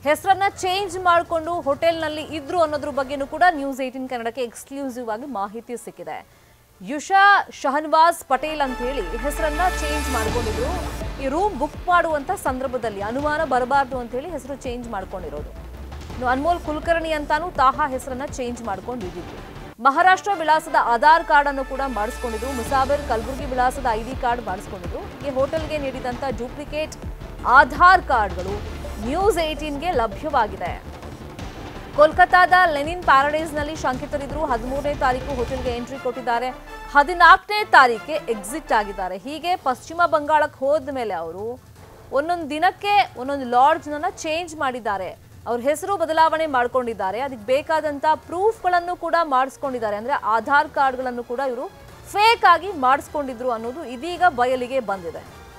ಹೆಸರನ್ನ ಚೇಂಜ್ ಮಾಡಿಕೊಂಡು ಹೋಟೆಲ್ನಲ್ಲಿ ಇದ್ರು ಅನ್ನೋದ್ರ ಬಗ್ಗೆನೂ ಕೂಡ ನ್ಯೂಸ್ ಏಟಿನ್ ಕನ್ನಡಕ್ಕೆ ಎಕ್ಸ್ಕ್ಲೂಸಿವ್ ಆಗಿ ಮಾಹಿತಿ ಸಿಕ್ಕಿದೆ ಯುಷಾ ಶಹನ್ವಾಜ್ ಪಟೇಲ್ ಅಂತ ಹೇಳಿ ಹೆಸರನ್ನ ಚೇಂಜ್ ಮಾಡ್ಕೊಂಡಿದ್ರು ಈ ರೂಮ್ ಬುಕ್ ಮಾಡುವಂತ ಸಂದರ್ಭದಲ್ಲಿ ಅನುಮಾನ ಬರಬಾರ್ದು ಅಂತ ಹೇಳಿ ಹೆಸರು ಚೇಂಜ್ ಮಾಡ್ಕೊಂಡಿರೋದು ಇನ್ನು ಅನ್ಮೋಲ್ ಕುಲಕರ್ಣಿ ಅಂತಾನು ತಾಹಾ ಹೆಸರನ್ನ ಚೇಂಜ್ ಮಾಡ್ಕೊಂಡಿದ್ದು ಮಹಾರಾಷ್ಟ್ರ ವಿಳಾಸದ ಆಧಾರ್ ಕಾರ್ಡ್ ಅನ್ನು ಕೂಡ ಮಾಡಿಸ್ಕೊಂಡಿದ್ರು ಮುಸಾಬರ್ ಕಲಬುರಗಿ ವಿಳಾಸದ ಐಡಿ ಕಾರ್ಡ್ ಮಾಡಿಸ್ಕೊಂಡಿದ್ರು ಈ ಹೋಟೆಲ್ಗೆ ನೀಡಿದಂತ ಡೂಪ್ಲಿಕೇಟ್ ಆಧಾರ್ ಕಾರ್ಡ್ಗಳು ನ್ಯೂಸ್ ಏಟೀನ್ಗೆ ಲಭ್ಯವಾಗಿದೆ ಕೋಲ್ಕತ್ತಾದ ಲೆನಿನ್ ಪ್ಯಾರಡೈಸ್ನಲ್ಲಿ ಶಂಕಿತರಿದ್ರು ಹದಿಮೂರನೇ ತಾರೀಕು ಹೋಟೆಲ್ಗೆ ಎಂಟ್ರಿ ಕೊಟ್ಟಿದ್ದಾರೆ ಹದಿನಾಲ್ಕನೇ ತಾರೀಕೆ ಎಕ್ಸಿಟ್ ಆಗಿದ್ದಾರೆ ಹೀಗೆ ಪಶ್ಚಿಮ ಬಂಗಾಳಕ್ಕೆ ಹೋದ ಮೇಲೆ ಅವರು ಒಂದೊಂದು ದಿನಕ್ಕೆ ಒಂದೊಂದು ಲಾಡ್ಜ್ನ ಚೇಂಜ್ ಮಾಡಿದ್ದಾರೆ ಅವ್ರ ಹೆಸರು ಬದಲಾವಣೆ ಮಾಡ್ಕೊಂಡಿದ್ದಾರೆ ಅದಕ್ಕೆ ಬೇಕಾದಂತ ಪ್ರೂಫ್ಗಳನ್ನು ಕೂಡ ಮಾಡಿಸ್ಕೊಂಡಿದ್ದಾರೆ ಅಂದ್ರೆ ಆಧಾರ್ ಕಾರ್ಡ್ಗಳನ್ನು ಕೂಡ ಇವರು ಫೇಕ್ ಆಗಿ ಮಾಡಿಸ್ಕೊಂಡಿದ್ರು ಅನ್ನೋದು ಇದೀಗ ಬಯಲಿಗೆ ಬಂದಿದೆ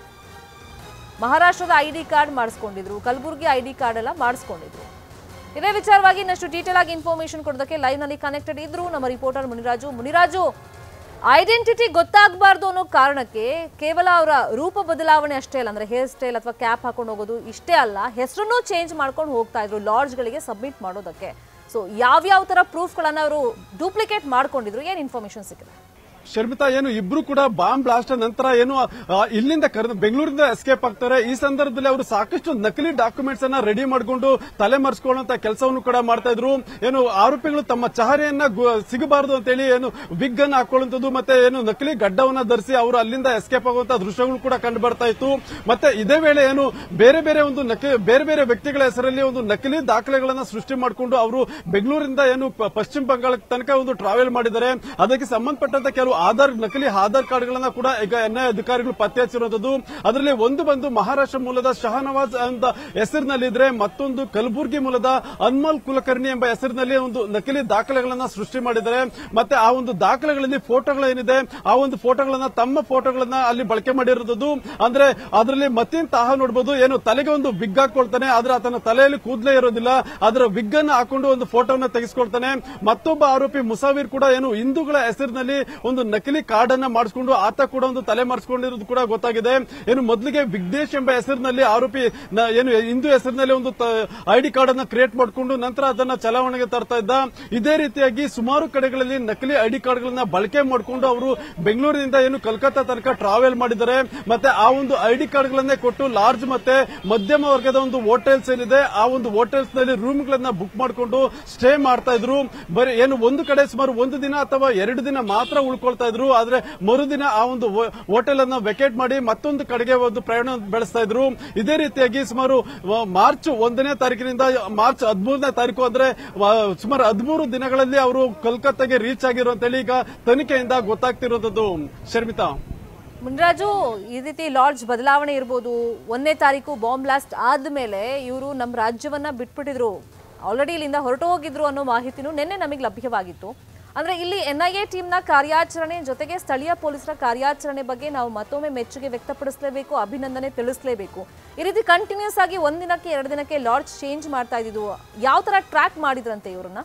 ಮಹಾರಾಷ್ಟ್ರದ ಐ ಡಿ ಕಾರ್ಡ್ ಮಾಡಿಸ್ಕೊಂಡಿದ್ರು ಕಲಬುರಗಿ ಐ ಡಿ ಕಾರ್ಡ್ ಎಲ್ಲ ಮಾಡಿಸ್ಕೊಂಡಿದ್ರು ಇದೇ ವಿಚಾರವಾಗಿ ಇನ್ನಷ್ಟು ಡೀಟೇಲ್ ಆಗಿ ಇನ್ಫಾರ್ಮೇಶನ್ ಕೊಡೋದಕ್ಕೆ ಲೈವ್ ನಲ್ಲಿ ಕನೆಕ್ಟೆಡ್ ಇದ್ರು ನಮ್ಮ ರಿಪೋರ್ಟರ್ ಮುನಿರಾಜು ಮುನಿರಾಜು ಐಡೆಂಟಿಟಿ ಗೊತ್ತಾಗಬಾರ್ದು ಅನ್ನೋ ಕಾರಣಕ್ಕೆ ಕೇವಲ ಅವರ ರೂಪ ಬದಲಾವಣೆ ಅಷ್ಟೇ ಅಲ್ಲ ಅಂದ್ರೆ ಹೇರ್ ಸ್ಟೈಲ್ ಅಥವಾ ಕ್ಯಾಪ್ ಹಾಕೊಂಡು ಹೋಗೋದು ಇಷ್ಟೇ ಅಲ್ಲ ಹೆಸರನ್ನು ಚೇಂಜ್ ಮಾಡ್ಕೊಂಡು ಹೋಗ್ತಾ ಇದ್ರು ಲಾಡ್ಜ್ಗಳಿಗೆ ಸಬ್ಮಿಟ್ ಮಾಡೋದಕ್ಕೆ ಸೊ ಯಾವ್ಯಾವ ತರ ಪ್ರೂಫ್ಗಳನ್ನ ಅವರು ಡೂಪ್ಲಿಕೇಟ್ ಮಾಡ್ಕೊಂಡಿದ್ರು ಏನ್ ಇನ್ಫಾರ್ಮೇಶನ್ ಸಿಕ್ಕಿದೆ ಶರ್ಮಿತಾ ಏನು ಇಬ್ರು ಕೂಡ ಬಾಂಬ್ ಬ್ಲಾಸ್ಟ್ ನಂತರ ಏನು ಆ, ಇಲ್ಲಿಂದ ಕರೆದು ಬೆಂಗಳೂರಿಂದ ಎಸ್ಕೇಪ್ ಆಗ್ತಾರೆ ಈ ಸಂದರ್ಭದಲ್ಲಿ ಅವರು ಸಾಕಷ್ಟು ನಕಲಿ ಡಾಕ್ಯುಮೆಂಟ್ಸ್ ಅನ್ನ ರೆಡಿ ಮಾಡಿಕೊಂಡು ತಲೆ ಮರೆಸ್ಕೊಳ್ಳುವಂತ ಕೆಲಸವನ್ನು ಕೂಡ ಮಾಡ್ತಾ ಇದ್ರು ಏನು ಆರೋಪಿಗಳು ತಮ್ಮ ಚಹರೆಯನ್ನ ಗು- ಸಿಗಬಾರದು ಅಂತೇಳಿ ಏನು ವಿಗ್ ಅನ್ನ ಹಾಕೊಳ್ಳುವಂಥದ್ದು ಮತ್ತೆ ಏನು ನಕಲಿ ಗಡ್ಡವನ್ನ ಧರಿಸಿ ಅವರು ಅಲ್ಲಿಂದ ಎಸ್ಕೇಪ್ ಆಗುವಂತ ದೃಶ್ಯಗಳು ಕೂಡ ಕಂಡು ಬರ್ತಾ ಇತ್ತು ಮತ್ತೆ ಇದೇ ವೇಳೆ ಏನು ಬೇರೆ ಬೇರೆ ಒಂದು ನಕಲಿ ಬೇರೆ ಬೇರೆ ವ್ಯಕ್ತಿಗಳ ಹೆಸರಲ್ಲಿ ಒಂದು ನಕಲಿ ದಾಖಲೆಗಳನ್ನ ಸೃಷ್ಟಿ ಮಾಡಿಕೊಂಡು ಅವರು ಬೆಂಗಳೂರಿಂದ ಏನು ಪ- ಪಶ್ಚಿಮ ಬಂಗಾಳ ತನಕ ಒಂದು ಟ್ರಾವೆಲ್ ಮಾಡಿದ್ದಾರೆ ಅದಕ್ಕೆ ಸಂಬಂಧಪಟ್ಟಂತ ಕೆಲವು ಆಧಾರ್ ನಕಲಿ ಆಧಾರ್ ಕಾರ್ಡ್ಗಳನ್ನ ಕೂಡ ಈಗ ಎನ್ಐ ಅಧಿಕಾರಿಗಳು ಪತ್ತೆ ಹಚ್ಚಿರುವಂತದ್ದು ಅದರಲ್ಲಿ ಒಂದು ಬಂದು ಮಹಾರಾಷ್ಟ್ರ ಮೂಲದ ಶಹನವಾಜ್ ಅಂತ ಹೆಸರಿನಲ್ಲಿದ್ರೆ ಮತ್ತೊಂದು ಕಲಬುರಗಿ ಮೂಲದ ಅನ್ಮಲ್ ಕುಲಕರ್ಣಿ ಎಂಬ ಹೆಸರಿನಲ್ಲಿ ಒಂದು ನಕಲಿ ದಾಖಲೆಗಳನ್ನ ಸೃಷ್ಟಿ ಮಾಡಿದ್ದಾರೆ ಮತ್ತೆ ಆ ಒಂದು ದಾಖಲೆಗಳಲ್ಲಿ ಫೋಟೋಗಳು ಏನಿದೆ ಆ ಒಂದು ಫೋಟೋಗಳನ್ನ ತಮ್ಮ ಫೋಟೋಗಳನ್ನ ಅಲ್ಲಿ ಬಳಕೆ ಮಾಡಿರೋದು ಅಂದ್ರೆ ಅದರಲ್ಲಿ ಮತ್ತಿನ ತಾಹ ನೋಡಬಹುದು ಏನು ತಲೆಗೆ ಒಂದು ವಿಗ್ ಹಾಕೊಳ್ತಾನೆ ಆದ್ರೆ ಆತನ ತಲೆಯಲ್ಲಿ ಕೂದಲೇ ಇರೋದಿಲ್ಲ ಅದರ ವಿಗ್ ಅನ್ನು ಹಾಕೊಂಡು ಒಂದು ಫೋಟೋನ ತೆಗೆಸ್ಕೊಳ್ತಾನೆ ಮತ್ತೊಬ್ಬ ಆರೋಪಿ ಮುಸಾವಿರ್ ಕೂಡ ಏನು ಹಿಂದೂಗಳ ಹೆಸರಿನಲ್ಲಿ ಒಂದು ನಕಲಿ ಕಾರ್ಡ್ ಅನ್ನ ಮಾಡಿಸ್ಕೊಂಡು ಆತ ಕೂಡ ಒಂದು ತಲೆ ಮಾಡಿಸ್ಕೊಂಡಿರೋದು ಕೂಡ ಗೊತ್ತಾಗಿದೆ ಏನು ಮೊದಲಿಗೆ ವಿಘ್ನೇಶ್ ಎಂಬ ಹೆಸರಿನಲ್ಲಿ ಆರೋಪಿ ನ- ಏನು ಹಿಂದೂ ಹೆಸರಿನಲ್ಲಿ ಒಂದು ಐಡಿ ಕಾರ್ಡ್ ಅನ್ನ ಕ್ರಿಯೇಟ್ ಮಾಡಿಕೊಂಡು ನಂತರ ಅದನ್ನ ಚಲಾವಣೆಗೆ ತರ್ತಾ ಇದ್ದ ಇದೇ ರೀತಿಯಾಗಿ ಸುಮಾರು ಕಡೆಗಳಲ್ಲಿ ನಕಲಿ ಐಡಿ ಕಾರ್ಡ್ಗಳನ್ನ ಬಳಕೆ ಮಾಡಿಕೊಂಡು ಅವರು ಬೆಂಗಳೂರಿನಿಂದ ಏನು ಕಲ್ಕತ್ತಾ ತನಕ ಟ್ರಾವೆಲ್ ಮಾಡಿದ್ದಾರೆ ಮತ್ತೆ ಆ ಒಂದು ಐಡಿ ಕಾರ್ಡ್ಗಳನ್ನೇ ಕೊಟ್ಟು ಲಾರ್ಜ್ ಮತ್ತೆ ಮಧ್ಯಮ ವರ್ಗದ ಒಂದು ಹೋಟೆಲ್ಸ್ ಏನಿದೆ ಆ ಒಂದು ಹೋಟೆಲ್ಸ್ ನಲ್ಲಿ ರೂಮ್ ಗಳನ್ನ ಬುಕ್ ಮಾಡಿಕೊಂಡು ಸ್ಟೇ ಮಾಡ್ತಾ ಇದ್ರು ಬರೀ ಏನು ಒಂದು ಕಡೆ ಸುಮಾರು ಒಂದು ದಿನ ಅಥವಾ ಎರಡು ದಿನ ಮಾತ್ರ ಉಳ್ಕೊಳ್ತಾ ಇದ್ರು ಆದ್ರೆ ಮರುದಿನ ಆ ಒಂದು ಹೋಟೆಲ್ ಅನ್ನ ವೆಕೇಟ್ ಮಾಡಿ ಮತ್ತೊಂದು ಕಡೆಗೆ ಒಂದು ಪ್ರಯಾಣ ಬೆಳೆಸ್ತಾ ಇದ್ರು ಇದೇ ರೀತಿಯಾಗಿ ಸುಮಾರು ವ- ಮಾರ್ಚ್ ಒಂದನೇ ತಾರೀಕಿನಿಂದ ಮಾರ್ಚ್ ಹದಿಮೂರನೇ ತಾರೀಕು ಅಂದ್ರೆ ವ- ಸುಮಾರು ಹದಿಮೂರು ದಿನಗಳಲ್ಲಿ ಅವರು ಕೋಲ್ಕತ್ತಾಗೆ ರೀಚ್ ಆಗಿರೋ ಅಂತೇಳಿ ಈಗ ತನಿಖೆಯಿಂದ ಗೊತ್ತಾಗ್ತಿರೋದು ಶರ್ಮಿತಾ ಮುನ್ರಾಜು ಈ ರೀತಿ ಲಾಡ್ಜ್ ಬದಲಾವಣೆ ಇರ್ಬೋದು ಒಂದನೇ ತಾರೀಕು ಬಾಂಬ್ ಬ್ಲಾಸ್ಟ್ ಆದ್ಮೇಲೆ ಇವರು ನಮ್ಮ ರಾಜ್ಯವನ್ನ ಬಿಟ್ಬಿಟ್ಟಿದ್ರು ಆಲ್ರೆಡಿ ಇಲ್ಲಿಂದ ಹೊರಟು ಹೋಗಿದ್ರು ಅನ್ನೋ ಮಾಹಿತಿನೂ ನಿನ್ನೆ ನಮಗೆ ಲಭ್ಯವಾಗಿತ್ತು ಅಂದ್ರೆ ಇಲ್ಲಿ ಎನ್ಐಎ ಟೀಮ್ನ ಕಾರ್ಯಾಚರಣೆ ಜೊತೆಗೆ ಸ್ಥಳೀಯ ಪೊಲೀಸರ ಕಾರ್ಯಾಚರಣೆ ಬಗ್ಗೆ ನಾವು ಮತ್ತೊಮ್ಮೆ ಮೆಚ್ಚುಗೆ ವ್ಯಕ್ತಪಡಿಸಲೇಬೇಕು ಅಭಿನಂದನೆ ತಿಳಿಸಲೇಬೇಕು ಈ ರೀತಿ ಕಂಟಿನ್ಯೂಸ್ ಆಗಿ ಒಂದಿನಕ್ಕೆ ಎರಡು ದಿನಕ್ಕೆ ಲಾಡ್ಜ್ ಚೇಂಜ್ ಮಾಡ್ತಾ ಇದ್ದಿದ್ದು ಯಾವ ತರ ಟ್ರ್ಯಾಕ್ ಮಾಡಿದ್ರಂತೆ ಇವ್ರನ್ನ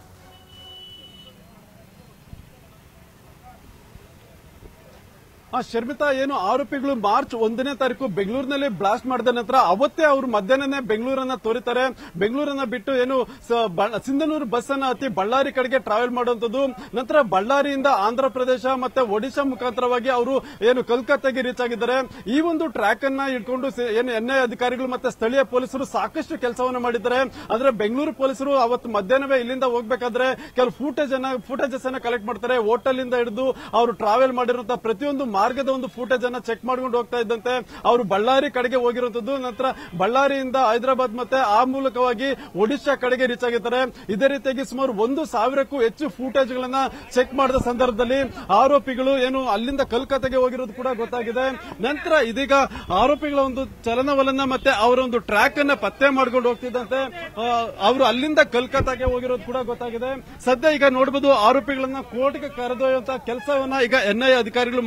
ಆ ಶರ್ಮಿತಾ ಏನು ಆರೋಪಿಗಳು ಮಾರ್ಚ್ ಒಂದನೇ ತಾರೀಕು ಬೆಂಗಳೂರಿನಲ್ಲಿ ಬ್ಲಾಸ್ಟ್ ಮಾಡಿದ ನಂತರ ಅವತ್ತೇ ಅವರು ಮಧ್ಯಾಹ್ನನೇ ಬೆಂಗಳೂರನ್ನ ತೋರಿತಾರೆ ಬೆಂಗಳೂರನ್ನ ಬಿಟ್ಟು ಏನು ಸ- ಬ- ಸಿಂಧನೂರು ಬಸ್ ಅನ್ನ ಹತ್ತಿ ಬಳ್ಳಾರಿ ಕಡೆಗೆ ಟ್ರಾವೆಲ್ ಮಾಡುವಂತದ್ದು ನಂತರ ಬಳ್ಳಾರಿಯಿಂದ ಆಂಧ್ರ ಪ್ರದೇಶ ಮತ್ತೆ ಒಡಿಶಾ ಮುಖಾಂತರವಾಗಿ ಅವರು ಏನು ಕಲ್ಕತ್ತಾಗೆ ರೀಚ್ ಆಗಿದ್ದಾರೆ ಈ ಒಂದು ಟ್ರ್ಯಾಕ್ ಅನ್ನ ಇಟ್ಕೊಂಡು ಸಿ- ಏನು ಎನ್ಐ ಅಧಿಕಾರಿಗಳು ಮತ್ತೆ ಸ್ಥಳೀಯ ಪೊಲೀಸರು ಸಾಕಷ್ಟು ಕೆಲಸವನ್ನು ಮಾಡಿದ್ದಾರೆ ಅಂದ್ರೆ ಬೆಂಗಳೂರು ಪೊಲೀಸರು ಅವತ್ತು ಮಧ್ಯಾಹ್ನವೇ ಇಲ್ಲಿಂದ ಹೋಗ್ಬೇಕಾದ್ರೆ ಕೆಲವು ಫೂಟೇಜ್ ಅನ್ನ ಫೂಟೇಜಸ್ ಅನ್ನ ಕಲೆಕ್ಟ್ ಮಾಡ್ತಾರೆ ಹೋಟೆಲ್ ಇಂದ ಹಿಡಿದು ಅವರು ಟ್ರಾವೆಲ್ ಮಾಡಿರುವಂತಹ ಪ್ರತಿಯೊಂದು ಮಾರ್ಗದ ಒಂದು ಫೂಟೇಜ್ ಅನ್ನ ಚೆಕ್ ಮಾಡ್ಕೊಂಡು ಹೋಗ್ತಾ ಇದ್ದಂತೆ ಅವರು ಬಳ್ಳಾರಿ ಕಡೆಗೆ ಹೋಗಿರುವಂತದ್ದು ನಂತರ ಬಳ್ಳಾರಿಯಿಂದ ಹೈದರಾಬಾದ್ ಮತ್ತೆ ಆ ಮೂಲಕವಾಗಿ ಒಡಿಶಾ ಕಡೆಗೆ ರೀಚ್ ಆಗಿದ್ದಾರೆ ಇದೇ ರೀತಿಯಾಗಿ ಸುಮಾರು ಒಂದು ಸಾವಿರಕ್ಕೂ ಹೆಚ್ಚು ಫೂಟೇಜ್ ಗಳನ್ನ ಚೆಕ್ ಮಾಡಿದ ಸಂದರ್ಭದಲ್ಲಿ ಆರೋಪಿಗಳು ಏನು ಅಲ್ಲಿಂದ ಕಲ್ಕತ್ತಾಗೆ ಹೋಗಿರೋದು ಕೂಡ ಗೊತ್ತಾಗಿದೆ ನಂತರ ಇದೀಗ ಆರೋಪಿಗಳ ಒಂದು ಚಲನವಲನ ಮತ್ತೆ ಅವರ ಒಂದು ಟ್ರ್ಯಾಕ್ ಅನ್ನ ಪತ್ತೆ ಮಾಡ್ಕೊಂಡು ಹೋಗ್ತಿದ್ದಂತೆ ಆ, ಅವರು ಅಲ್ಲಿಂದ ಕಲ್ಕತ್ತಾಗೆ ಹೋಗಿರೋದು ಕೂಡ ಗೊತ್ತಾಗಿದೆ ಸದ್ಯ ಈಗ ನೋಡಬಹುದು ಆರೋಪಿಗಳನ್ನ ಕೋರ್ಟ್ಗೆ ಕರೆದೊಯ್ಯುವಂತಹ ಕೆಲಸವನ್ನ ಈಗ ಎನ್ಐಎ ಅಧಿಕಾರಿಗಳು ಮಾಡ್ತಾ ಇದ್ದಾರೆ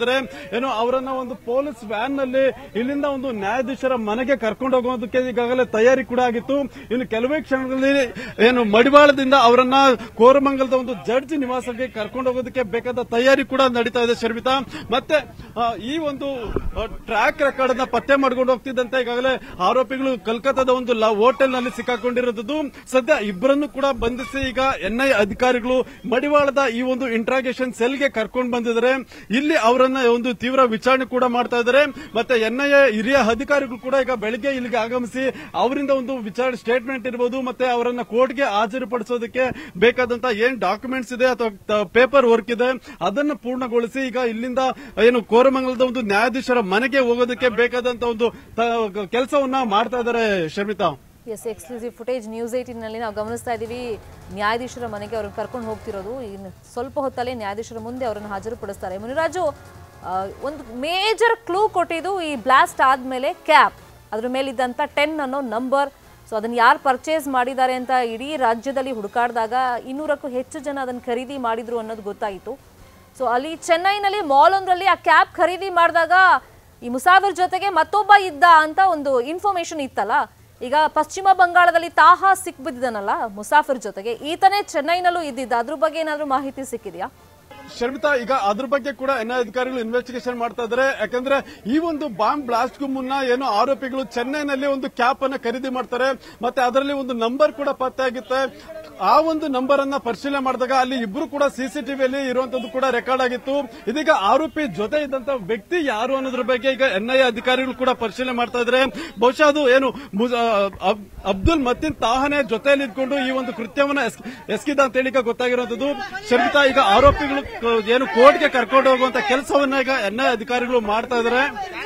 ಇದ್ದಾರೆ ಏನು ಅವರನ್ನ ಒಂದು ಪೊಲೀಸ್ ವ್ಯಾನ್ ನಲ್ಲಿ ಇಲ್ಲಿಂದ ಒಂದು ನ್ಯಾಯಾಧೀಶರ ಮನೆಗೆ ಕರ್ಕೊಂಡು ಹೋಗೋದಕ್ಕೆ ಈಗಾಗಲೇ ತಯಾರಿ ಕೂಡ ಆಗಿತ್ತು ಇನ್ನು ಕೆಲವೇ ಕ್ಷಣದಲ್ಲಿ ಏನು ಮಡಿವಾಳದಿಂದ ಅವರನ್ನ ಕೋರಮಂಗಲದ ಒಂದು ಜಡ್ಜ್ ನಿವಾಸಕ್ಕೆ ಕರ್ಕೊಂಡು ಹೋಗೋದಕ್ಕೆ ಬೇಕಾದ ತಯಾರಿ ಕೂಡ ನಡೀತಾ ಇದೆ ಶರ್ಮಿತಾ ಮತ್ತೆ ಆ, ಈ ಒಂದು ಟ್ರ್ಯಾಕ್ ರೆಕಾರ್ಡ್ ಅನ್ನ ಪತ್ತೆ ಮಾಡ್ಕೊಂಡು ಹೋಗ್ತಿದ್ದಂತೆ ಈಗಾಗಲೇ ಆರೋಪಿಗಳು ಕಲ್ಕತ್ತಾದ ಒಂದು ಹೋಟೆಲ್ ನಲ್ಲಿ ಸಿಕ್ಕಾಕೊಂಡಿರೋದು ಸದ್ಯ ಇಬ್ಬರನ್ನು ಕೂಡ ಬಂಧಿಸಿ ಈಗ ಎನ್ಐ ಅಧಿಕಾರಿಗಳು ಮಡಿವಾಳದ ಈ ಒಂದು ಇಂಟ್ರಾಗೇಷನ್ ಸೆಲ್ಗೆ ಕರ್ಕೊಂಡು ಬಂದಿದ್ದಾರೆ ಇಲ್ಲಿ ಅವರನ್ನ ಒಂದು ತೀವ್ರ ವಿಚಾರಣೆ ಕೂಡ ಮಾಡ್ತಾ ಇದ್ದಾರೆ ಮತ್ತೆ ಎನ್ಐಎ ಹಿರಿಯ ಅಧಿಕಾರಿಗಳು ಕೂಡ ಈಗ ಬೆಳಗ್ಗೆ ಇಲ್ಲಿಗೆ ಆಗಮಿಸಿ ಅವರಿಂದ ಒಂದು ವಿಚಾರಣೆ ಸ್ಟೇಟ್ಮೆಂಟ್ ಇರಬಹುದು ಮತ್ತೆ ಅವರನ್ನ ಕೋರ್ಟ್ಗೆ ಹಾಜರುಪಡಿಸೋದಕ್ಕೆ ಬೇಕಾದಂತ ಏನ್ ಡಾಕ್ಯುಮೆಂಟ್ಸ್ ಇದೆ ಅಥವಾ ಪೇಪರ್ ವರ್ಕ್ ಇದೆ ಅದನ್ನು ಪೂರ್ಣಗೊಳಿಸಿ ಈಗ ಇಲ್ಲಿಂದ ಏನು ಕೋರಮಂಗಲದ ಒಂದು ನ್ಯಾಯಾಧೀಶರ ಮನೆಗೆ ಹೋಗೋದಕ್ಕೆ ಬೇಕಾದಂತ ಒಂದು ಕೆಲಸವನ್ನ ಮಾಡ್ತಾ ಇದ್ದಾರೆ Sharmitha S exclusive footage news eighteen ನಲ್ಲಿ ನಾವು ಗಮನಿಸ್ತಾ ಇದ್ದೀವಿ ನ್ಯಾಯಾಧೀಶರ ಮನೆಗೆ ಅವ್ರನ್ನ ಕರ್ಕೊಂಡು ಹೋಗ್ತಿರೋದು ಇನ್ನು ಸ್ವಲ್ಪ ಹೊತ್ತಲ್ಲೇ ನ್ಯಾಯಾಧೀಶರ ಮುಂದೆ ಅವರನ್ನು ಹಾಜರುಪಡಿಸ್ತಾರೆ ಮುನಿರಾಜು ಆ, ಒಂದು ಮೇಜರ್ ಕ್ಲೂ ಕೊಟ್ಟಿದ್ದು ಈ ಬ್ಲಾಸ್ಟ್ ಆದ್ಮೇಲೆ ಕ್ಯಾಪ್ ಅದ್ರ ಮೇಲಿದ್ದಂಥ ಟೆನ್ ಅನ್ನೋ ನಂಬರ್ ಸೊ ಅದನ್ನ ಯಾರು ಪರ್ಚೇಸ್ ಮಾಡಿದ್ದಾರೆ ಅಂತ ಇಡೀ ರಾಜ್ಯದಲ್ಲಿ ಹುಡುಕಾಡಿದಾಗ ಇನ್ನೂರಕ್ಕೂ ಹೆಚ್ಚು ಜನ ಅದನ್ನು ಖರೀದಿ ಮಾಡಿದ್ರು ಅನ್ನೋದು ಗೊತ್ತಾಯಿತು ಸೊ ಅಲ್ಲಿ ಚೆನ್ನೈನಲ್ಲಿ ಮಾಲ್ ಒಂದರಲ್ಲಿ ಆ ಕ್ಯಾಪ್ ಖರೀದಿ ಮಾಡಿದಾಗ ಈ ಮುಸಾಫಿರ್ ಜೊತೆಗೆ ಮತ್ತೊಬ್ಬ ಇದ್ದ ಅಂತ ಒಂದು ಇನ್ಫಾರ್ಮೇಶನ್ ಇತ್ತಲ್ಲ ಈಗ ಪಶ್ಚಿಮ ಬಂಗಾಳದಲ್ಲಿ ತಾಹ ಸಿಕ್ಬಿದ್ದಾನಲ್ಲ ಮುಸಾಫಿರ್ ಜೊತೆಗೆ ಈತನೇ ಚೆನ್ನೈನಲ್ಲೂ ಇದ್ದಿದ್ದ ಅದ್ರ ಬಗ್ಗೆ ಏನಾದರೂ ಮಾಹಿತಿ ಸಿಕ್ಕಿದೆಯಾ ಶರ್ಮಿತಾ ಈಗ ಅದ್ರ ಬಗ್ಗೆ ಕೂಡ ಎನ್ಐ ಅಧಿಕಾರಿಗಳು ಇನ್ವೆಸ್ಟಿಗೇಷನ್ ಮಾಡ್ತಾ ಇದ್ದಾರೆ ಯಾಕಂದ್ರೆ ಈ ಒಂದು ಬಾಂಬ್ ಬ್ಲಾಸ್ಟ್ಗೂ ಮುನ್ನ ಏನು ಆರೋಪಿಗಳು ಚೆನ್ನೈನಲ್ಲಿ ಒಂದು ಕ್ಯಾಪ್ ಅನ್ನ ಖರೀದಿ ಮಾಡ್ತಾರೆ ಮತ್ತೆ ಅದರಲ್ಲಿ ಒಂದು ನಂಬರ್ ಕೂಡ ಪತ್ತೆ ಆಗುತ್ತೆ ಆ ಒಂದು ನಂಬರ್ ಅನ್ನ ಪರಿಶೀಲನೆ ಮಾಡಿದಾಗ ಅಲ್ಲಿ ಇಬ್ರು ಕೂಡ ಸಿಸಿಟಿವಿಯಲ್ಲಿ ಇರುವಂತದ್ದು ಕೂಡ ರೆಕಾರ್ಡ್ ಆಗಿತ್ತು ಇದೀಗ ಆರೋಪಿ ಜೊತೆ ಇದ್ದಂತ ವ್ಯಕ್ತಿ ಯಾರು ಅನ್ನೋದ್ರ ಬಗ್ಗೆ ಈಗ ಎನ್ಐಎ ಅಧಿಕಾರಿಗಳು ಕೂಡ ಪರಿಶೀಲನೆ ಮಾಡ್ತಾ ಇದ್ದಾರೆ ಬಹುಶಃ ಅದು ಏನು ಮುಜ- ಅಬ್- ಅಬ್ದುಲ್ ಮತ್ತಿನ್ ತಾಹನೆ ಜೊತೆಯಲ್ಲಿ ಇದ್ಕೊಂಡು ಈ ಒಂದು ಕೃತ್ಯವನ್ನ ಎಸ್- ಎಸಗಿದ ಅಂತ ಹೇಳಿ ಈಗ ಗೊತ್ತಾಗಿರುವಂತದ್ದು ಶರ್ಮಿತಾ ಈಗ ಆರೋಪಿಗಳು ಕ- ಏನು ಕೋರ್ಟ್ಗೆ ಕರ್ಕೊಂಡು ಹೋಗುವಂತ ಕೆಲಸವನ್ನ ಈಗ ಎನ್ಐ ಅಧಿಕಾರಿಗಳು ಮಾಡ್ತಾ ಇದ್ದಾರೆ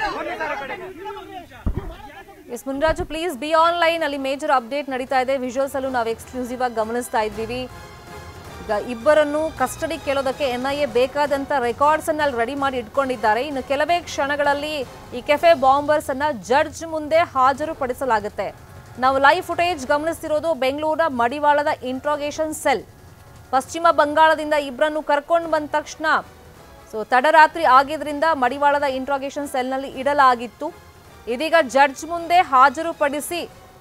S Munraju please be online ಅಲ್ಲಿ ಮೇಜರ್ ಅಪ್ಡೇಟ್ ನಡೀತಾ ಇದೆ ವಿಜುವಲ್ಸ್ ಅಲ್ಲೂ ನಾವು ಎಕ್ಸ್ಕ್ಲೂಸಿವ್ ಆಗಿ ಗಮನಿಸ್ತಾ ಇದ್ದೀವಿ ಈಗ ಇಬ್ಬರನ್ನು ಕಸ್ಟಡಿ ಕೇಳೋದಕ್ಕೆ ಎನ್ಐಎ ಬೇಕಾದಂತ ರೆಕಾರ್ಡ್ಸ್ ಅನ್ನ ಅಲ್ಲಿ ರೆಡಿ ಮಾಡಿ ಇಟ್ಕೊಂಡಿದ್ದಾರೆ ಇನ್ನು ಕೆಲವೇ ಕ್ಷಣಗಳಲ್ಲಿ ಈ ಕೆಫೆ ಬಾಂಬರ್ಸ್ ಅನ್ನ ಜಡ್ಜ್ ಮುಂದೆ ಹಾಜರುಪಡಿಸಲಾಗುತ್ತೆ ನಾವು ಲೈವ್ ಫುಟೇಜ್ ಗಮನಿಸ್ತಿರೋದು ಬೆಂಗಳೂರಿನ ಮಡಿವಾಳದ ಇಂಟ್ರೋಗೇಷನ್ ಸೆಲ್ ಪಶ್ಚಿಮ ಬಂಗಾಳದಿಂದ ಇಬ್ಬರನ್ನು ಕರ್ಕೊಂಡು ಬಂದ ತಕ್ಷಣ ಸೊ ತಡರಾತ್ರಿ ಆಗಿದ್ರಿಂದ ಮಡಿವಾಳದ ಇಂಟ್ರಾಗೇಷನ್ ಸೆಲ್ನಲ್ಲಿ ಇಡಲಾಗಿತ್ತು ಇದೀಗ ಜಡ್ಜ್ ಮುಂದೆ ಹಾಜರುಪಡಿಸಿ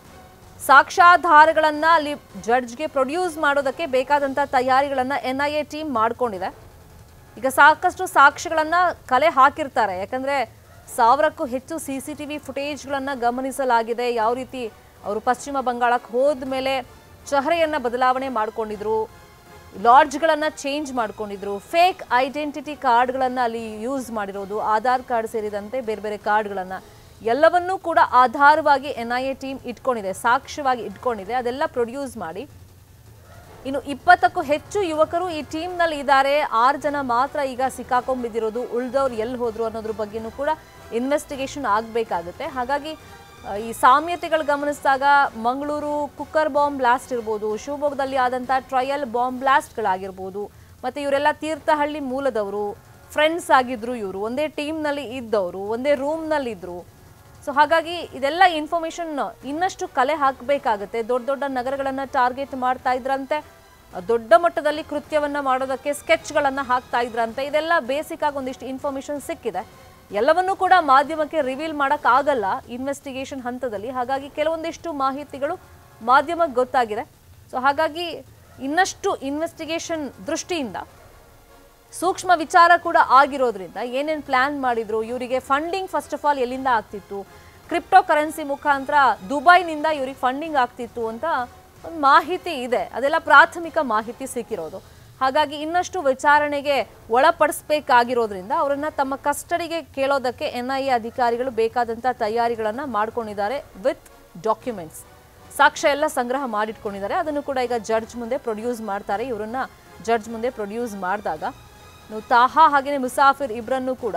ಸಾಕ್ಷ್ಯಾಧಾರಗಳನ್ನ ಅಲ್ಲಿ ಜಡ್ಜ್ಗೆ ಪ್ರೊಡ್ಯೂಸ್ ಮಾಡೋದಕ್ಕೆ ಬೇಕಾದಂತ ತಯಾರಿಗಳನ್ನ ಎನ್ಐಎ ಟೀಮ್ ಮಾಡ್ಕೊಂಡಿದೆ ಈಗ ಸಾಕಷ್ಟು ಸಾಕ್ಷ್ಯಗಳನ್ನ ಕಲೆ ಹಾಕಿರ್ತಾರೆ ಯಾಕಂದ್ರೆ ಸಾವಿರಕ್ಕೂ ಹೆಚ್ಚು ಸಿ ಸಿ ಟಿ ವಿ ಫುಟೇಜ್ಗಳನ್ನ ಗಮನಿಸಲಾಗಿದೆ ಯಾವ ರೀತಿ ಅವರು ಪಶ್ಚಿಮ ಬಂಗಾಳಕ್ಕೆ ಹೋದ ಮೇಲೆ ಚಹರೆಯನ್ನ ಬದಲಾವಣೆ ಮಾಡ್ಕೊಂಡಿದ್ರು ಲಾಡ್ಜ್ಗಳನ್ನು ಚೇಂಜ್ ಮಾಡ್ಕೊಂಡಿದ್ರು ಫೇಕ್ ಐಡೆಂಟಿಟಿ ಕಾರ್ಡ್ಗಳನ್ನು ಅಲ್ಲಿ ಯೂಸ್ ಮಾಡಿರೋದು ಆಧಾರ್ ಕಾರ್ಡ್ ಸೇರಿದಂತೆ ಬೇರೆ ಬೇರೆ ಕಾರ್ಡ್ಗಳನ್ನು ಎಲ್ಲವನ್ನೂ ಕೂಡ ಆಧಾರವಾಗಿ ಎನ್ ಐ ಎ ಟೀಮ್ ಇಟ್ಕೊಂಡಿದೆ ಸಾಕ್ಷ್ಯವಾಗಿ ಇಟ್ಕೊಂಡಿದೆ ಅದೆಲ್ಲ ಪ್ರೊಡ್ಯೂಸ್ ಮಾಡಿ ಇನ್ನು ಇಪ್ಪತ್ತಕ್ಕೂ ಹೆಚ್ಚು ಯುವಕರು ಈ ಟೀಮ್ನಲ್ಲಿ ಇದ್ದಾರೆ ಆರು ಜನ ಮಾತ್ರ ಈಗ ಸಿಕ್ಕಾಕೊಂಡ್ಬಿದ್ದಿರೋದು ಉಳಿದವ್ರು ಎಲ್ಲಿ ಹೋದ್ರು ಅನ್ನೋದ್ರ ಬಗ್ಗೆನೂ ಕೂಡ ಇನ್ವೆಸ್ಟಿಗೇಷನ್ ಆಗಬೇಕಾಗುತ್ತೆ ಹಾಗಾಗಿ ಆ, ಈ ಸಾಮ್ಯತೆಗಳು ಗಮನಿಸಿದಾಗ ಮಂಗಳೂರು ಕುಕ್ಕರ್ ಬಾಂಬ್ ಬ್ಲಾಸ್ಟ್ ಇರ್ಬೋದು ಶಿವಮೊಗ್ಗದಲ್ಲಿ ಆದಂಥ ಟ್ರಯಲ್ ಬಾಂಬ್ ಬ್ಲಾಸ್ಟ್ಗಳಾಗಿರ್ಬೋದು ಮತ್ತು ಇವರೆಲ್ಲ ತೀರ್ಥಹಳ್ಳಿ ಮೂಲದವರು ಫ್ರೆಂಡ್ಸ್ ಆಗಿದ್ರು ಇವರು ಒಂದೇ ಟೀಮ್ನಲ್ಲಿ ಇದ್ದವರು ಒಂದೇ ರೂಮ್ನಲ್ಲಿ ಇದ್ರು ಸೊ ಹಾಗಾಗಿ ಇದೆಲ್ಲ ಇನ್ಫಾರ್ಮೇಶನ್ ಇನ್ನಷ್ಟು ಕಲೆ ಹಾಕಬೇಕಾಗುತ್ತೆ ದೊಡ್ಡ ದೊಡ್ಡ ನಗರಗಳನ್ನು ಟಾರ್ಗೆಟ್ ಮಾಡ್ತಾ ಇದ್ರಂತೆ ದೊಡ್ಡ ಮಟ್ಟದಲ್ಲಿ ಕೃತ್ಯವನ್ನ ಮಾಡೋದಕ್ಕೆ ಸ್ಕೆಚ್ಗಳನ್ನ ಹಾಕ್ತಾ ಇದ್ರಂತೆ ಇದೆಲ್ಲ ಬೇಸಿಕ್ ಆಗಿ ಒಂದಿಷ್ಟು ಇನ್ಫಾರ್ಮೇಶನ್ ಸಿಕ್ಕಿದೆ ಎಲ್ಲವನ್ನೂ ಕೂಡ ಮಾಧ್ಯಮಕ್ಕೆ ರಿವೀಲ್ ಆಗಲ್ಲ ಇನ್ವೆಸ್ಟಿಗೇಷನ್ ಹಂತದಲ್ಲಿ ಹಾಗಾಗಿ ಕೆಲವೊಂದಿಷ್ಟು ಮಾಹಿತಿಗಳು ಮಾಧ್ಯಮಕ್ಕೆ ಗೊತ್ತಾಗಿದೆ ಸೊ ಹಾಗಾಗಿ ಇನ್ನಷ್ಟು ಇನ್ವೆಸ್ಟಿಗೇಷನ್ ದೃಷ್ಟಿಯಿಂದ ಸೂಕ್ಷ್ಮ ವಿಚಾರ ಕೂಡ ಆಗಿರೋದ್ರಿಂದ ಏನೇನು ಪ್ಲಾನ್ ಮಾಡಿದ್ರು ಇವರಿಗೆ ಫಂಡಿಂಗ್ ಫಸ್ಟ್ ಆಫ್ ಆಲ್ ಎಲ್ಲಿಂದ ಆಗ್ತಿತ್ತು ಕ್ರಿಪ್ಟೋ ಕರೆನ್ಸಿ ಮುಖಾಂತರ ದುಬೈನಿಂದ ಇವ್ರಿಗೆ ಫಂಡಿಂಗ್ ಆಗ್ತಿತ್ತು ಅಂತ ಒಂದು ಮಾಹಿತಿ ಇದೆ ಅದೆಲ್ಲ ಪ್ರಾಥಮಿಕ ಮಾಹಿತಿ ಸಿಕ್ಕಿರೋದು ಹಾಗಾಗಿ ಇನ್ನಷ್ಟು ವಿಚಾರಣೆಗೆ ಒಳಪಡಿಸ್ಬೇಕಾಗಿರೋದ್ರಿಂದ ಅವರನ್ನ ತಮ್ಮ ಕಸ್ಟಡಿಗೆ ಕೇಳೋದಕ್ಕೆ ಎನ್ ಐ ಎ ಅಧಿಕಾರಿಗಳು ಬೇಕಾದಂಥ ತಯಾರಿಗಳನ್ನು ಮಾಡ್ಕೊಂಡಿದ್ದಾರೆ ವಿತ್ ಡಾಕ್ಯುಮೆಂಟ್ಸ್ ಸಾಕ್ಷ್ಯ ಎಲ್ಲ ಸಂಗ್ರಹ ಮಾಡಿಟ್ಕೊಂಡಿದ್ದಾರೆ ಅದನ್ನು ಕೂಡ ಈಗ ಜಡ್ಜ್ ಮುಂದೆ ಪ್ರೊಡ್ಯೂಸ್ ಮಾಡ್ತಾರೆ ಇವರನ್ನ ಜಡ್ಜ್ ಮುಂದೆ ಪ್ರೊಡ್ಯೂಸ್ ಮಾಡಿದಾಗ ನೀವು ತಾಹಾ ಹಾಗೆಯೇ ಮುಸಾಫಿರ್ ಇಬ್ಬರನ್ನು ಕೂಡ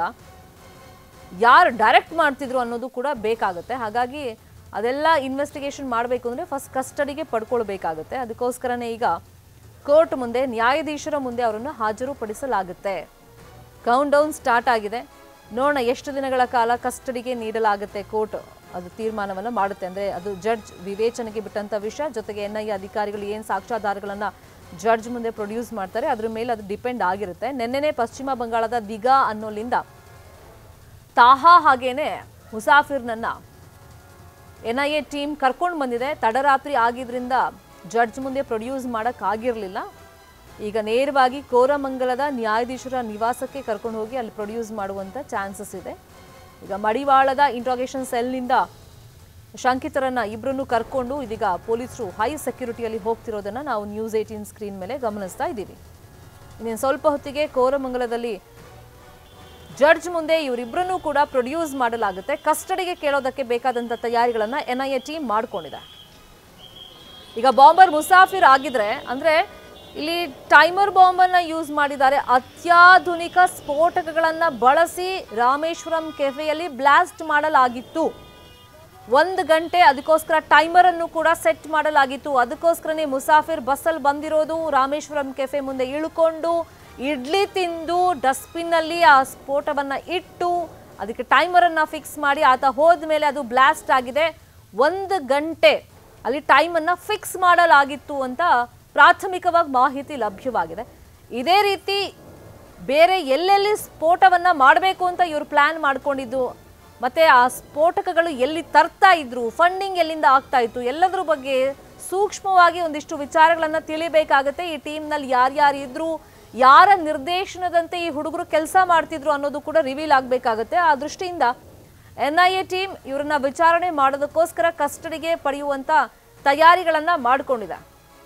ಯಾರು ಡೈರೆಕ್ಟ್ ಮಾಡ್ತಿದ್ರು ಅನ್ನೋದು ಕೂಡ ಬೇಕಾಗುತ್ತೆ ಹಾಗಾಗಿ ಅದೆಲ್ಲ ಇನ್ವೆಸ್ಟಿಗೇಷನ್ ಮಾಡಬೇಕು ಅಂದರೆ ಫಸ್ಟ್ ಕಸ್ಟಡಿಗೆ ಪಡ್ಕೊಳ್ಬೇಕಾಗುತ್ತೆ ಅದಕ್ಕೋಸ್ಕರನೇ ಈಗ ಕೋರ್ಟ್ ಮುಂದೆ ನ್ಯಾಯಾಧೀಶರ ಮುಂದೆ ಅವರನ್ನು ಹಾಜರುಪಡಿಸಲಾಗುತ್ತೆ ಕೌಂಟ್ ಡೌನ್ ಸ್ಟಾರ್ಟ್ ಆಗಿದೆ ನೋಡೋಣ ಎಷ್ಟು ದಿನಗಳ ಕಾಲ ಕಸ್ಟಡಿಗೆ ನೀಡಲಾಗುತ್ತೆ ಕೋರ್ಟ್ ಅದು ತೀರ್ಮಾನವನ್ನು ಮಾಡುತ್ತೆ ಅಂದರೆ ಅದು ಜಡ್ಜ್ ವಿವೇಚನೆಗೆ ಬಿಟ್ಟಂಥ ವಿಷಯ ಜೊತೆಗೆ ಎನ್ ಐ ಅಧಿಕಾರಿಗಳು ಏನು ಸಾಕ್ಷ್ಯಾಧಾರಗಳನ್ನು ಜಡ್ಜ್ ಮುಂದೆ ಪ್ರೊಡ್ಯೂಸ್ ಮಾಡ್ತಾರೆ ಅದ್ರ ಮೇಲೆ ಅದು ಡಿಪೆಂಡ್ ಆಗಿರುತ್ತೆ ನಿನ್ನೆನೇ ಪಶ್ಚಿಮ ಬಂಗಾಳದ ದಿಗಾ ಅನ್ನೋಲಿಂದ ತಾಹಾ ಹಾಗೇನೆ ಮುಸಾಫಿರ್ನನ್ನ ಎನ್ ಐ ಎ ಟೀಮ್ ಕರ್ಕೊಂಡು ಬಂದಿದೆ ತಡರಾತ್ರಿ ಆಗಿದ್ರಿಂದ ಜಡ್ಜ್ ಮುಂದೆ ಪ್ರೊಡ್ಯೂಸ್ ಮಾಡೋಕ್ಕಾಗಿರಲಿಲ್ಲ ಈಗ ನೇರವಾಗಿ ಕೋರಮಂಗಲದ ನ್ಯಾಯಾಧೀಶರ ನಿವಾಸಕ್ಕೆ ಕರ್ಕೊಂಡು ಹೋಗಿ ಅಲ್ಲಿ ಪ್ರೊಡ್ಯೂಸ್ ಮಾಡುವಂಥ ಚಾನ್ಸಸ್ ಇದೆ ಈಗ ಮಡಿವಾಳದ ಇಂಟ್ರಾಗೇಷನ್ ಸೆಲ್ನಿಂದ ಶಂಕಿತರನ್ನ ಇಬ್ಬರನ್ನು ಕರ್ಕೊಂಡು ಇದೀಗ ಪೊಲೀಸರು ಹೈ ಸೆಕ್ಯೂರಿಟಿಯಲ್ಲಿ ಹೋಗ್ತಿರೋದನ್ನ ನಾವು ನ್ಯೂಸ್ ಏಟೀನ್ ಸ್ಕ್ರೀನ್ ಮೇಲೆ ಗಮನಿಸ್ತಾ ಇದ್ದೀವಿ ಇನ್ನೇನು ಸ್ವಲ್ಪ ಹೊತ್ತಿಗೆ ಕೋರಮಂಗಲದಲ್ಲಿ ಜಡ್ಜ್ ಮುಂದೆ ಇವರಿಬ್ಬರನ್ನೂ ಕೂಡ ಪ್ರೊಡ್ಯೂಸ್ ಮಾಡಲಾಗುತ್ತೆ ಕಸ್ಟಡಿಗೆ ಕೇಳೋದಕ್ಕೆ ಬೇಕಾದಂಥ ತಯಾರಿಗಳನ್ನ ಎನ್ ಐ ಎ ಟೀಮ್ ಮಾಡ್ಕೊಂಡಿದೆ ಈಗ ಬಾಂಬರ್ ಮುಸಾಫಿರ್ ಆಗಿದ್ರೆ ಅಂದ್ರೆ ಇಲ್ಲಿ ಟೈಮರ್ ಬಾಂಬನ್ನ ಯೂಸ್ ಮಾಡಿದ್ದಾರೆ ಅತ್ಯಾಧುನಿಕ ಸ್ಫೋಟಕಗಳನ್ನ ಬಳಸಿ ರಾಮೇಶ್ವರಂ ಕೆಫೆಯಲ್ಲಿ ಬ್ಲಾಸ್ಟ್ ಮಾಡಲಾಗಿತ್ತು ಒಂದು ಗಂಟೆ ಅದಕ್ಕೋಸ್ಕರ ಟೈಮರ್ ಅನ್ನು ಕೂಡ ಸೆಟ್ ಮಾಡಲಾಗಿತ್ತು ಅದಕ್ಕೋಸ್ಕರನೇ ಮುಸಾಫಿರ್ ಬಸ್ಸಲ್ಲಿ ಬಂದಿರೋದು ರಾಮೇಶ್ವರಂ ಕೆಫೆ ಮುಂದೆ ಇಳ್ಕೊಂಡು ಇಡ್ಲಿ ತಿಂದು ಡಸ್ಟ್ಬಿನ್ ಅಲ್ಲಿ ಆ ಸ್ಫೋಟವನ್ನ ಇಟ್ಟು ಅದಕ್ಕೆ ಟೈಮರ್ ಅನ್ನ ಫಿಕ್ಸ್ ಮಾಡಿ ಆತ ಹೋದ್ಮೇಲೆ ಅದು ಬ್ಲಾಸ್ಟ್ ಆಗಿದೆ ಒಂದು ಗಂಟೆ ಅಲ್ಲಿ ಟೈಮನ್ನು ಫಿಕ್ಸ್ ಮಾಡಲಾಗಿತ್ತು ಅಂತ ಪ್ರಾಥಮಿಕವಾಗಿ ಮಾಹಿತಿ ಲಭ್ಯವಾಗಿದೆ ಇದೇ ರೀತಿ ಬೇರೆ ಎಲ್ಲೆಲ್ಲಿ ಸ್ಫೋಟವನ್ನ ಮಾಡಬೇಕು ಅಂತ ಇವರು ಪ್ಲಾನ್ ಮಾಡ್ಕೊಂಡಿದ್ದು ಮತ್ತೆ ಆ ಸ್ಫೋಟಕಗಳು ಎಲ್ಲಿ ತರ್ತಾ ಇದ್ರು ಫಂಡಿಂಗ್ ಎಲ್ಲಿಂದ ಆಗ್ತಾ ಇತ್ತು ಎಲ್ಲದರ ಬಗ್ಗೆ ಸೂಕ್ಷ್ಮವಾಗಿ ಒಂದಿಷ್ಟು ವಿಚಾರಗಳನ್ನ ತಿಳಿಬೇಕಾಗತ್ತೆ ಈ ಟೀಮ್ನಲ್ಲಿ ಯಾರ್ಯಾರು ಇದ್ರು ಯಾರ ನಿರ್ದೇಶನದಂತೆ ಈ ಹುಡುಗರು ಕೆಲಸ ಮಾಡ್ತಿದ್ರು ಅನ್ನೋದು ಕೂಡ ರಿವೀಲ್ ಆಗಬೇಕಾಗತ್ತೆ ಆ ದೃಷ್ಟಿಯಿಂದ ಎನ್ ಐ ಎ ಟೀಮ್ ಇವರನ್ನ ವಿಚಾರಣೆ ಮಾಡೋದಕ್ಕೋಸ್ಕರ ಕಸ್ಟಡಿಗೆ ಪಡೆಯುವಂತ ತಯಾರಿಗಳನ್ನ ಮಾಡಿಕೊಂಡಿದೆ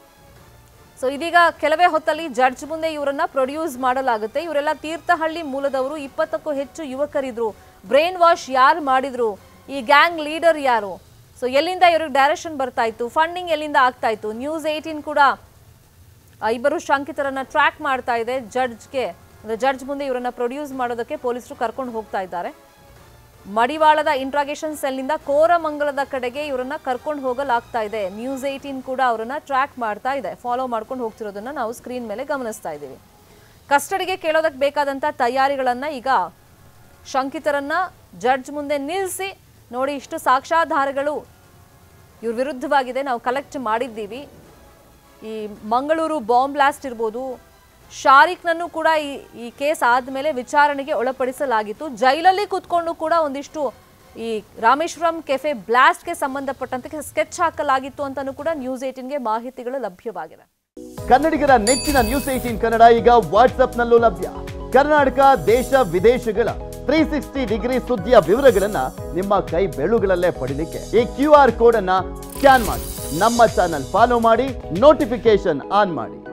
ಸೊ ಇದೀಗ ಕೆಲವೇ ಹೊತ್ತಲ್ಲಿ ಜಡ್ಜ್ ಮುಂದೆ ಇವರನ್ನ ಪ್ರೊಡ್ಯೂಸ್ ಮಾಡಲಾಗುತ್ತೆ ಇವರೆಲ್ಲ ತೀರ್ಥಹಳ್ಳಿ ಮೂಲದವರು ಇಪ್ಪತ್ತಕ್ಕೂ ಹೆಚ್ಚು ಯುವಕರಿದ್ರು ಬ್ರೈನ್ ವಾಶ್ ಯಾರು ಮಾಡಿದ್ರು ಈ ಗ್ಯಾಂಗ್ ಲೀಡರ್ ಯಾರು ಸೊ ಎಲ್ಲಿಂದ ಇವ್ರಿಗೆ ಡೈರೆಕ್ಷನ್ ಬರ್ತಾ ಇತ್ತು ಫಂಡಿಂಗ್ ಎಲ್ಲಿಂದ ಆಗ್ತಾ ಇತ್ತು ನ್ಯೂಸ್ ಏಯ್ಟೀನ್ ಕೂಡ ಆ ಇಬ್ಬರು ಶಂಕಿತರನ್ನ ಟ್ರ್ಯಾಕ್ ಮಾಡ್ತಾ ಇದೆ ಜಡ್ಜ್ಗೆ ಅಂದ್ರೆ ಜಡ್ಜ್ ಮುಂದೆ ಇವರನ್ನ ಪ್ರೊಡ್ಯೂಸ್ ಮಾಡೋದಕ್ಕೆ ಪೊಲೀಸರು ಕರ್ಕೊಂಡು ಹೋಗ್ತಾ ಇದ್ದಾರೆ ಮಡಿವಾಳದ ಇಂಟ್ರಾಗೇಷನ್ ಸೆಲ್ನಿಂದ ಕೋರಮಂಗಲದ ಕಡೆಗೆ ಇವರನ್ನ ಕರ್ಕೊಂಡು ಹೋಗಲಾಗ್ತಾ ಇದೆ ನ್ಯೂಸ್ ಏಯ್ಟೀನ್ ಕೂಡ ಅವರನ್ನ ಟ್ರ್ಯಾಕ್ ಮಾಡ್ತಾ ಇದೆ ಫಾಲೋ ಮಾಡ್ಕೊಂಡು ಹೋಗ್ತಿರೋದನ್ನ ನಾವು ಸ್ಕ್ರೀನ್ ಮೇಲೆ ಗಮನಿಸ್ತಾ ಇದ್ದೀವಿ ಕಸ್ಟಡಿಗೆ ಕೇಳೋದಕ್ಕೆ ಬೇಕಾದಂತ ತಯಾರಿಗಳನ್ನ ಈಗ ಶಂಕಿತರನ್ನ ಜಡ್ಜ್ ಮುಂದೆ ನಿಲ್ಲಿಸಿ ನೋಡಿ ಇಷ್ಟು ಸಾಕ್ಷ್ಯಾಧಾರಗಳು ಇವ್ರ ವಿರುದ್ಧವಾಗಿದೆ ನಾವು ಕಲೆಕ್ಟ್ ಮಾಡಿದ್ದೀವಿ ಈ ಮಂಗಳೂರು ಬಾಂಬ್ ಬ್ಲಾಸ್ಟ್ ಇರ್ಬೋದು ಶಾರಿಕ್ನನ್ನು ಕೂಡ ಈ ಈ ಕೇಸ್ ಆದಮೇಲೆ ವಿಚಾರಣೆಗೆ ಒಳಪಡಿಸಲಾಗಿತ್ತು ಜೈಲಲ್ಲಿ ಕೂತ್ಕೊಂಡು ಕೂಡ ಒಂದಿಷ್ಟು ಈ ರಾಮೇಶ್ವರಂ ಕೆಫೆ ಬ್ಲಾಸ್ಟ್ಗೆ ಸಂಬಂಧಪಟ್ಟಂತೆ ಸ್ಕೆಚ್ ಹಾಕಲಾಗಿತ್ತು ಅಂತಲೂ ಕೂಡ ನ್ಯೂಸ್ ಏಟೀನ್ಗೆ ಮಾಹಿತಿಗಳು ಲಭ್ಯವಾಗಿದೆ ಕನ್ನಡಿಗರ ನೆಚ್ಚಿನ ನ್ಯೂಸ್ ಏಟೀನ್ ಕನ್ನಡ ಈಗ ವಾಟ್ಸ್ಆಪ್ನಲ್ಲೂ ಲಭ್ಯ ಕರ್ನಾಟಕ ದೇಶ ವಿದೇಶಗಳ ತ್ರೀ ಸಿಕ್ಸ್ಟಿ ಡಿಗ್ರಿ ಸುದ್ದಿಯ ವಿವರಗಳನ್ನ ನಿಮ್ಮ ಕೈ ಬೆಳುಗಳಲ್ಲೇ ಪಡಿಲಿಕ್ಕೆ ಈ ಕ್ಯೂ ಆರ್ ಕೋಡ್ ಅನ್ನ ಸ್ಕ್ಯಾನ್ ಮಾಡಿ ನಮ್ಮ ಚಾನಲ್ ಫಾಲೋ ಮಾಡಿ ನೋಟಿಫಿಕೇಶನ್ ಆನ್ ಮಾಡಿ